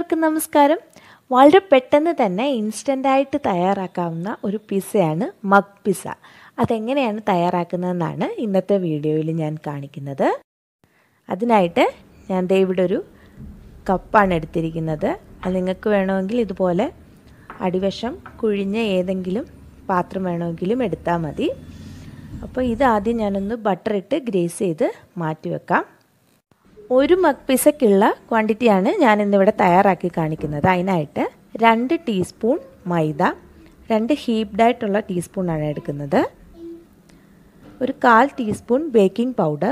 എല്ലാവർക്കും നമസ്കാരം വളരെ പെട്ടെന്ന് തന്നെ ഇൻസ്റ്റൻ്റായിട്ട് തയ്യാറാക്കാവുന്ന ഒരു പിസ്സയാണ് മഗ് പിസ്സ അതെങ്ങനെയാണ് തയ്യാറാക്കുന്നതെന്നാണ് ഇന്നത്തെ വീഡിയോയിൽ ഞാൻ കാണിക്കുന്നത് അതിനായിട്ട് ഞാൻ ദേ ഇവിടെ ഒരു കപ്പാണ് എടുത്തിരിക്കുന്നത് അത് നിങ്ങൾക്ക് വേണമെങ്കിൽ ഇതുപോലെ അടിവശം കുഴിഞ്ഞ ഏതെങ്കിലും പാത്രം വേണമെങ്കിലും എടുത്താൽ മതി അപ്പോൾ ഇത് ആദ്യം ഞാനൊന്ന് ബട്ടർ ഇട്ട് ഗ്രേസ് ചെയ്ത് മാറ്റി വെക്കാം ഒരു മഗ് പിസയ്ക്കുള്ള ക്വാണ്ടിറ്റിയാണ് ഞാൻ ഇന്നിവിടെ തയ്യാറാക്കി കാണിക്കുന്നത് അതിനായിട്ട് രണ്ട് ടീസ്പൂൺ മൈദ രണ്ട് ഹീപ്ഡ് ആയിട്ടുള്ള ടീസ്പൂണാണ് എടുക്കുന്നത് ഒരു കാൽ ടീസ്പൂൺ ബേക്കിംഗ് പൗഡർ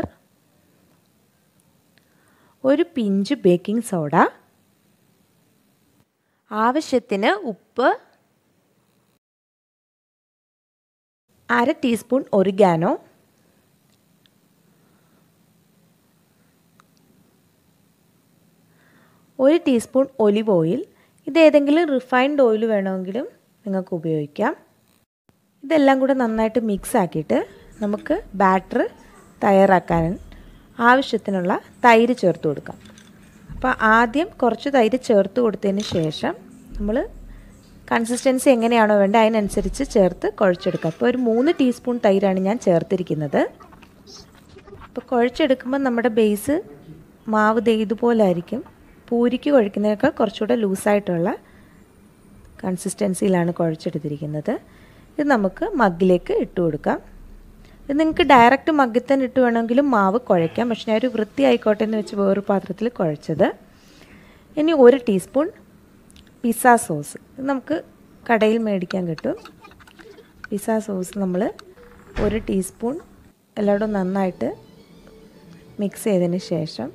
ഒരു പിഞ്ച് ബേക്കിംഗ് സോഡ ആവശ്യത്തിന് ഉപ്പ് അര ടീസ്പൂൺ ഒറിഗാനോ ഒരു ടീസ്പൂൺ ഒലിവ് ഓയിൽ ഇത് ഏതെങ്കിലും റിഫൈൻഡ് ഓയിൽ വേണമെങ്കിലും നിങ്ങൾക്ക് ഉപയോഗിക്കാം ഇതെല്ലാം കൂടെ നന്നായിട്ട് മിക്സ് ആക്കിയിട്ട് നമുക്ക് ബാറ്റർ തയ്യാറാക്കാൻ ആവശ്യത്തിനുള്ള തൈര് ചേർത്ത് കൊടുക്കാം അപ്പോൾ ആദ്യം കുറച്ച് തൈര് ചേർത്ത് കൊടുത്തതിന് ശേഷം നമ്മൾ കൺസിസ്റ്റൻസി എങ്ങനെയാണോ വേണ്ടത് അതിനനുസരിച്ച് ചേർത്ത് കുഴച്ചെടുക്കുക അപ്പോൾ ഒരു മൂന്ന് ടീസ്പൂൺ തൈരാണ് ഞാൻ ചേർത്തിരിക്കുന്നത് അപ്പോൾ കുഴച്ചെടുക്കുമ്പോൾ നമ്മുടെ ബേസ് മാവ് ദേ ഇതുപോലായിരിക്കും പൂരിക്ക് കുഴക്കുന്നതിനേക്കാൾ കുറച്ചുകൂടെ ലൂസായിട്ടുള്ള കൺസിസ്റ്റൻസിയിലാണ് കുഴച്ചെടുത്തിരിക്കുന്നത് ഇത് നമുക്ക് മഗ്ഗിലേക്ക് ഇട്ട് കൊടുക്കാം ഇത് നിങ്ങൾക്ക് ഡയറക്റ്റ് മഗ്ഗിൽ തന്നെ ഇട്ട് വേണമെങ്കിലും മാവ് കുഴയ്ക്കാം പക്ഷേ ഞാൻ ഒരു വൃത്തി ആയിക്കോട്ടെ എന്ന് വെച്ച് വേറൊരു പാത്രത്തിൽ കുഴച്ചത് ഇനി ഒരു ടീസ്പൂൺ പിസ്സ സോസ് ഇത് നമുക്ക് കടയിൽ മേടിക്കാൻ കിട്ടും പിസ്സ സോസ് നമ്മൾ ഒരു ടീസ്പൂൺ എല്ലായിടും നന്നായിട്ട് മിക്സ് ചെയ്തതിന് ശേഷം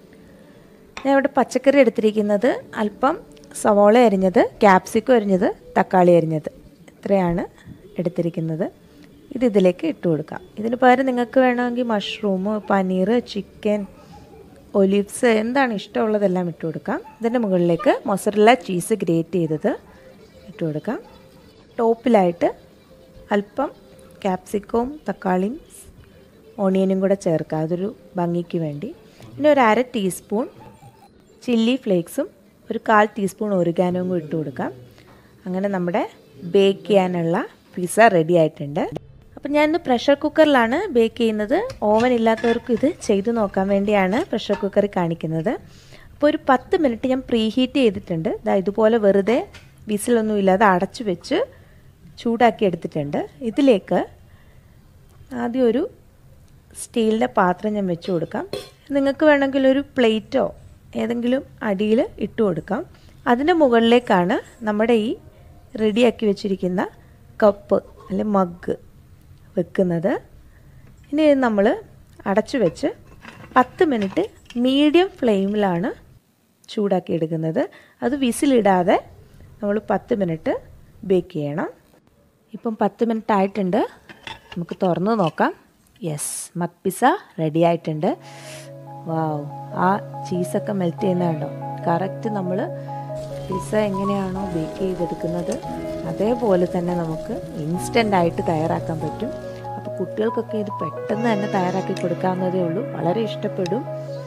ഞാൻ ഇവിടെ പച്ചക്കറി എടുത്തിരിക്കുന്നത് അല്പം സവോള അരിഞ്ഞത് ക്യാപ്സിക്കം അരിഞ്ഞത് തക്കാളി അരിഞ്ഞത് ഇത്രയാണ് എടുത്തിരിക്കുന്നത് ഇത് ഇതിലേക്ക് ഇട്ട് കൊടുക്കാം ഇതിന് പകരം നിങ്ങൾക്ക് വേണമെങ്കിൽ മഷ്റൂം പനീർ ചിക്കൻ ഒലിവ്സ് എന്താണ് ഇഷ്ടമുള്ളതെല്ലാം ഇട്ട് കൊടുക്കാം ഇതിൻ്റെ മുകളിലേക്ക് മൊസറല്ല ചീസ് ഗ്രേറ്റ് ചെയ്തത് ഇട്ട് കൊടുക്കാം ടോപ്പിലായിട്ട് അല്പം ക്യാപ്സിക്കവും തക്കാളിയും ഓണിയനും കൂടെ ചേർക്കാം അതൊരു ഭംഗിക്ക് വേണ്ടി പിന്നെ ഒരു അര ടീസ്പൂൺ ചില്ലി ഫ്ലേക്സും ഒരു കാൽ ടീസ്പൂൺ ഒറിഗാനോയും കൂടി ഇട്ട് കൊടുക്കാം അങ്ങനെ നമ്മുടെ ബേക്ക് ചെയ്യാനുള്ള പിസ്സ റെഡി ആയിട്ടുണ്ട് അപ്പം ഞാനിന്ന് പ്രഷർ കുക്കറിലാണ് ബേക്ക് ചെയ്യുന്നത് ഓവൻ ഇല്ലാത്തവർക്ക് ഇത് ചെയ്തു നോക്കാൻ വേണ്ടിയാണ് പ്രഷർ കുക്കറിൽ കാണിക്കുന്നത് അപ്പോൾ ഒരു പത്ത് മിനിറ്റ് ഞാൻ പ്രീ ഹീറ്റ് ചെയ്തിട്ടുണ്ട് ഇതാ ഇതുപോലെ വെറുതെ വിസിലൊന്നും ഇല്ലാതെ അടച്ചു വെച്ച് ചൂടാക്കി എടുത്തിട്ടുണ്ട് ഇതിലേക്ക് ആദ്യം ഒരു സ്റ്റീലിൻ്റെ പാത്രം ഞാൻ വെച്ച് കൊടുക്കാം നിങ്ങൾക്ക് വേണമെങ്കിൽ ഒരു പ്ലേറ്റോ ഏതെങ്കിലും അടിയിൽ ഇട്ട് കൊടുക്കാം അതിൻ്റെ മുകളിലേക്കാണ് നമ്മുടെ ഈ റെഡിയാക്കി വെച്ചിരിക്കുന്ന കപ്പ് അല്ലെ മഗ് വെക്കുന്നത് ഇനി നമ്മൾ അടച്ചു വെച്ച് പത്ത് മിനിറ്റ് മീഡിയം ഫ്ലെയിമിലാണ് ചൂടാക്കി എടുക്കുന്നത് അത് വിസിലിടാതെ നമ്മൾ പത്ത് മിനിറ്റ് ബേക്ക് ചെയ്യണം ഇപ്പം പത്ത് മിനിറ്റ് ആയിട്ടുണ്ട് നമുക്ക് തുറന്ന് നോക്കാം യെസ് മഗ് പിസ്സ റെഡി ആയിട്ടുണ്ട് വാവ് ആ ചീസൊക്കെ മെൽറ്റ് ചെയ്യുന്നതുണ്ടോ കറക്റ്റ് നമ്മൾ പിസ്സ എങ്ങനെയാണോ ബേക്ക് ചെയ്തെടുക്കുന്നത് അതേപോലെ തന്നെ നമുക്ക് ഇൻസ്റ്റൻ്റ് ആയിട്ട് തയ്യാറാക്കാൻ പറ്റും അപ്പോൾ കുട്ടികൾക്കൊക്കെ ഇത് പെട്ടെന്ന് തന്നെ തയ്യാറാക്കി കൊടുക്കാവുന്നതേ ഉള്ളൂ വളരെ ഇഷ്ടപ്പെടും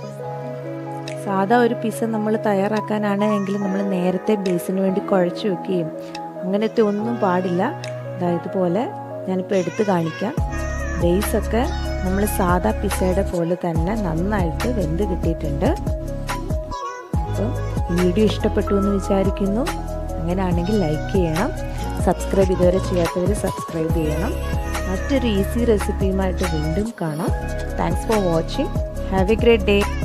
സാധാ ഒരു പിസ്സ നമ്മൾ തയ്യാറാക്കാനാണ് എങ്കിൽ നമ്മൾ നേരത്തെ ബേസിന് വേണ്ടി കുഴച്ച് വെക്കുകയും അങ്ങനത്തെ ഒന്നും പാടില്ല അതായത് പോലെ ഞാനിപ്പോൾ എടുത്ത് കാണിക്കാം ബേസൊക്കെ നമ്മൾ സാധാ പിസ്സയുടെ പോലെ തന്നെ നന്നായിട്ട് വെന്ത് കിട്ടിയിട്ടുണ്ട് അപ്പം വീഡിയോ ഇഷ്ടപ്പെട്ടു എന്ന് വിചാരിക്കുന്നു അങ്ങനെയാണെങ്കിൽ ലൈക്ക് ചെയ്യണം സബ്സ്ക്രൈബ് ഇതുവരെ ചെയ്യാത്തവർ സബ്സ്ക്രൈബ് ചെയ്യണം മറ്റൊരു ഈസി റെസിപ്പിയുമായിട്ട് വീണ്ടും കാണാം thanks for watching have a great day